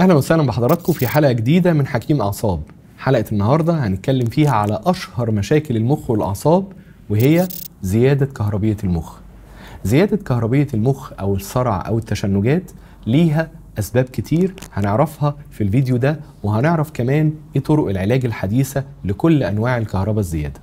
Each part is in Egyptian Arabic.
اهلا وسهلا بحضراتكم في حلقه جديده من حكيم اعصاب حلقه النهارده هنتكلم فيها على اشهر مشاكل المخ والاعصاب وهي زياده كهربيه المخ زياده كهربيه المخ او الصرع او التشنجات ليها اسباب كتير هنعرفها في الفيديو ده وهنعرف كمان ايه طرق العلاج الحديثه لكل انواع الكهرباء الزياده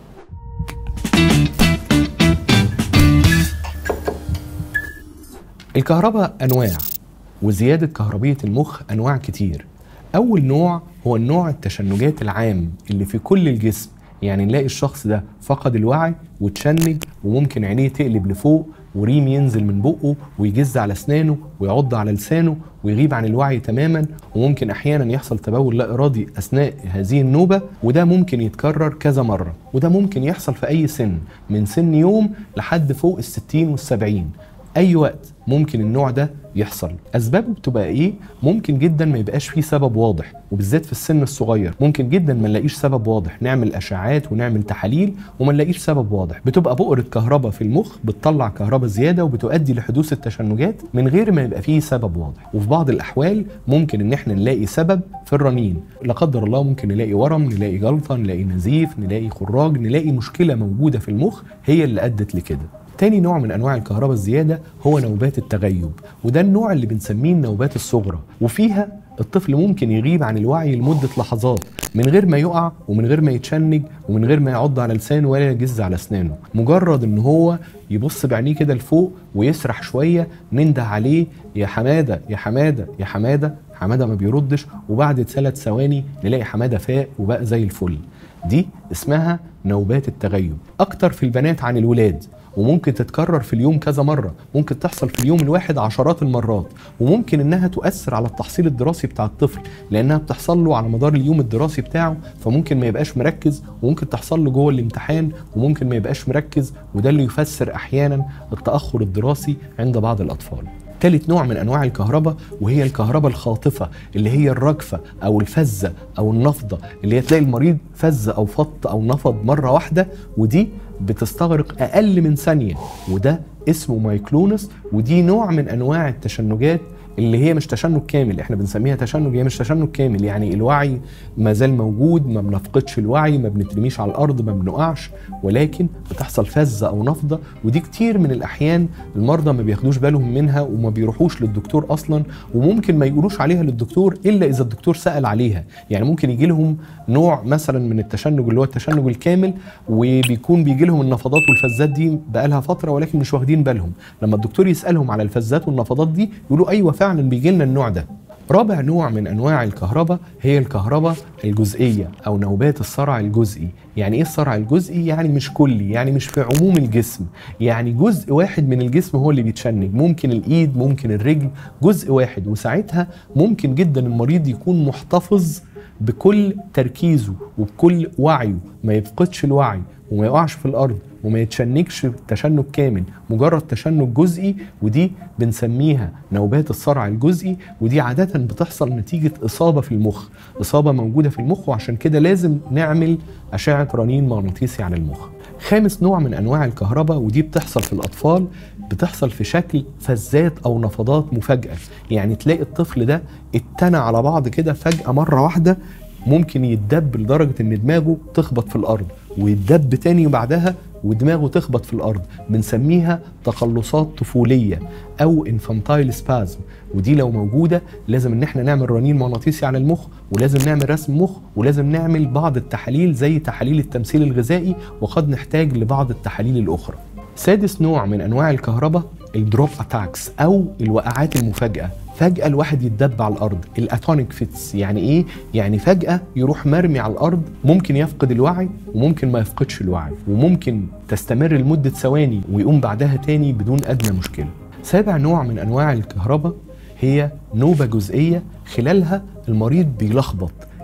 الكهرباء انواع وزياده كهربيه المخ انواع كتير اول نوع هو النوع التشنجات العام اللي في كل الجسم يعني نلاقي الشخص ده فقد الوعي وتشنج وممكن عينيه تقلب لفوق وريم ينزل من بقه ويجز على اسنانه ويعض على لسانه ويغيب عن الوعي تماما وممكن احيانا يحصل تبول لا ارادي اثناء هذه النوبه وده ممكن يتكرر كذا مره وده ممكن يحصل في اي سن من سن يوم لحد فوق الستين والسبعين اي وقت ممكن النوع ده يحصل اسبابه بتبقى ايه ممكن جدا ما يبقاش فيه سبب واضح وبالذات في السن الصغير ممكن جدا ما نلاقيش سبب واضح نعمل اشعاعات ونعمل تحاليل وما نلاقيش سبب واضح بتبقى بؤره كهرباء في المخ بتطلع كهرباء زياده وبتؤدي لحدوث التشنجات من غير ما يبقى فيه سبب واضح وفي بعض الاحوال ممكن ان احنا نلاقي سبب في الرنين لا قدر الله ممكن نلاقي ورم نلاقي جلطه نلاقي نزيف نلاقي خراج نلاقي مشكله موجوده في المخ هي اللي ادت لكده تاني نوع من انواع الكهرباء الزياده هو نوبات التغيب وده النوع اللي بنسميه النوبات الصغرى وفيها الطفل ممكن يغيب عن الوعي لمده لحظات من غير ما يقع ومن غير ما يتشنج ومن غير ما يعض على لسانه ولا يجز على اسنانه مجرد ان هو يبص بعينيه كده لفوق ويسرح شويه ننده عليه يا حماده يا حماده يا حماده حماده ما بيردش وبعد ثلاث ثواني نلاقي حماده فاق وبقى زي الفل دي اسمها نوبات التغيب اكتر في البنات عن الولاد وممكن تتكرر في اليوم كذا مرة ممكن تحصل في اليوم الواحد عشرات المرات وممكن انها تؤثر على التحصيل الدراسي بتاع الطفل لانها بتحصل له على مدار اليوم الدراسي بتاعه فممكن ما يبقاش مركز وممكن تحصل له جوه الامتحان وممكن ما يبقاش مركز وده اللي يفسر احيانا التاخر الدراسي عند بعض الاطفال ثالث نوع من انواع الكهرباء وهي الكهرباء الخاطفه اللي هي الرجفه او الفزه او النفضه اللي هي تلاقي المريض فز او فط او نفض مره واحده ودي بتستغرق اقل من ثانيه وده اسمه مايكلونس ودي نوع من انواع التشنجات اللي هي مش تشنج كامل احنا بنسميها تشنج هي مش تشنج كامل يعني الوعي ما زال موجود ما بنفقدش الوعي ما بنترميش على الارض ما بنقعش ولكن بتحصل فزه او نفضه ودي كتير من الاحيان المرضى ما بياخدوش بالهم منها وما بيروحوش للدكتور اصلا وممكن ما يقولوش عليها للدكتور الا اذا الدكتور سال عليها يعني ممكن يجي لهم نوع مثلا من التشنج اللي هو التشنج الكامل وبيكون بيجي لهم النفضات والفزات دي بقالها فتره ولكن مش واخدين بالهم لما الدكتور يسالهم على الفزات والنفضات دي يقولوا ايوه فعلا بيجي لنا النوع ده رابع نوع من انواع الكهرباء هي الكهرباء الجزئيه او نوبات الصرع الجزئي يعني ايه الصرع الجزئي يعني مش كلي يعني مش في عموم الجسم يعني جزء واحد من الجسم هو اللي بيتشنج ممكن الايد ممكن الرجل جزء واحد وساعتها ممكن جدا المريض يكون محتفظ بكل تركيزه وبكل وعيه ما يفقدش الوعي وما يقعش في الارض وما يتشنجش تشنج كامل مجرد تشنج جزئي ودي بنسميها نوبات الصرع الجزئي ودي عادة بتحصل نتيجة إصابة في المخ إصابة موجودة في المخ وعشان كده لازم نعمل أشعة رنين مغناطيسي على المخ خامس نوع من أنواع الكهرباء ودي بتحصل في الأطفال بتحصل في شكل فزات أو نفضات مفاجئة يعني تلاقي الطفل ده اتنى على بعض كده فجأة مرة واحدة ممكن يتدب لدرجة إن دماغه تخبط في الأرض ويتدب تاني بعدها ودماغه تخبط في الارض بنسميها تقلصات طفوليه او انفانتايل سبازم ودي لو موجوده لازم ان احنا نعمل رنين مغناطيسي على المخ ولازم نعمل رسم مخ ولازم نعمل بعض التحاليل زي تحاليل التمثيل الغذائي وقد نحتاج لبعض التحاليل الاخرى سادس نوع من انواع الكهرباء الدروب اتاكس او الوقعات المفاجئه فجأة الواحد يتدب على الأرض الأتونيك فيتس يعني إيه؟ يعني فجأة يروح مرمي على الأرض ممكن يفقد الوعي وممكن ما يفقدش الوعي وممكن تستمر لمدة ثواني ويقوم بعدها تاني بدون أدنى مشكلة سابع نوع من أنواع الكهرباء هي نوبة جزئية خلالها المريض بيلخبط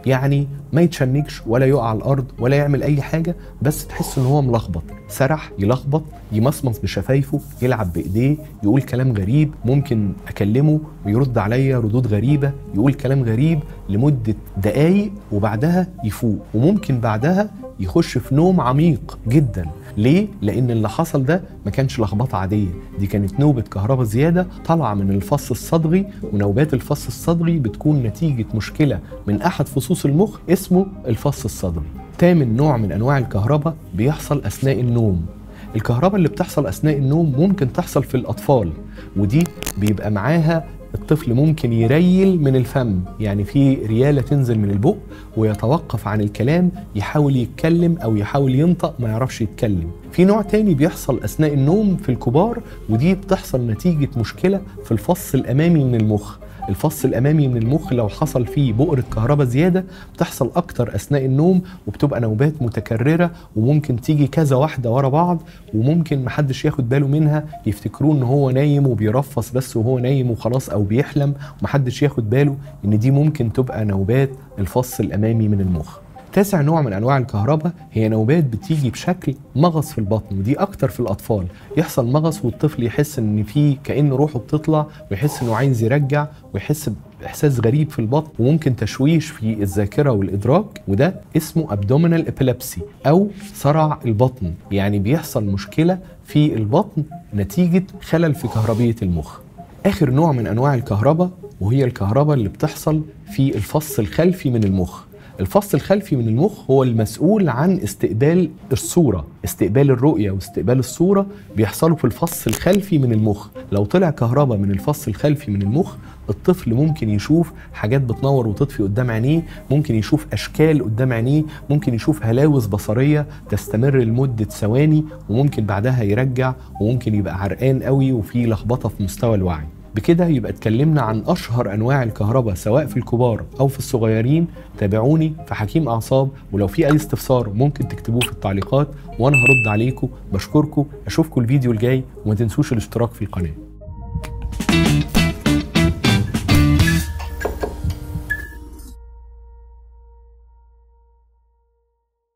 يعني ما يتشنجش ولا يقع على الارض ولا يعمل اي حاجه بس تحس ان هو ملخبط سرح يلخبط يمصمص بشفايفه يلعب بايديه يقول كلام غريب ممكن اكلمه ويرد عليا ردود غريبه يقول كلام غريب لمده دقايق وبعدها يفوق وممكن بعدها يخش في نوم عميق جدا ليه؟ لأن اللي حصل ده ما كانش لخبطة عادية دي كانت نوبة كهرباء زيادة طالعة من الفص الصدغي ونوبات الفص الصدغي بتكون نتيجة مشكلة من أحد فصوص المخ اسمه الفص الصدغي تامن نوع من أنواع الكهرباء بيحصل أثناء النوم الكهرباء اللي بتحصل أثناء النوم ممكن تحصل في الأطفال ودي بيبقى معاها الطفل ممكن يريل من الفم يعني في ريالة تنزل من البق ويتوقف عن الكلام يحاول يتكلم أو يحاول ينطق ما يعرفش يتكلم في نوع تاني بيحصل أثناء النوم في الكبار ودي بتحصل نتيجة مشكلة في الفص الأمامي من المخ الفص الامامي من المخ لو حصل فيه بؤره كهرباء زياده بتحصل اكتر اثناء النوم وبتبقى نوبات متكرره وممكن تيجي كذا واحده ورا بعض وممكن محدش ياخد باله منها يفتكروه ان هو نايم وبيرفص بس وهو نايم وخلاص او بيحلم ومحدش ياخد باله ان دي ممكن تبقى نوبات الفص الامامي من المخ تاسع نوع من انواع الكهرباء هي نوبات بتيجي بشكل مغص في البطن ودي اكتر في الاطفال يحصل مغص والطفل يحس ان في كان روحه بتطلع ويحس انه عايز يرجع ويحس باحساس غريب في البطن وممكن تشويش في الذاكره والادراك وده اسمه ابدومينال ابيلابسي او صرع البطن يعني بيحصل مشكله في البطن نتيجه خلل في كهربيه المخ اخر نوع من انواع الكهرباء وهي الكهرباء اللي بتحصل في الفص الخلفي من المخ الفص الخلفي من المخ هو المسؤول عن استقبال الصورة استقبال الرؤية واستقبال الصورة بيحصلوا في الفص الخلفي من المخ لو طلع كهرباء من الفص الخلفي من المخ الطفل ممكن يشوف حاجات بتنور وتطفي قدام عينيه ممكن يشوف أشكال قدام عينيه ممكن يشوف هلاوس بصرية تستمر لمدة ثواني وممكن بعدها يرجع وممكن يبقى عرقان قوي وفي لخبطة في مستوى الوعي بكده يبقى اتكلمنا عن اشهر انواع الكهرباء سواء في الكبار او في الصغيرين تابعوني في حكيم اعصاب ولو في اي استفسار ممكن تكتبوه في التعليقات وانا هرد عليكم بشكركم اشوفكم الفيديو الجاي وما تنسوش الاشتراك في القناه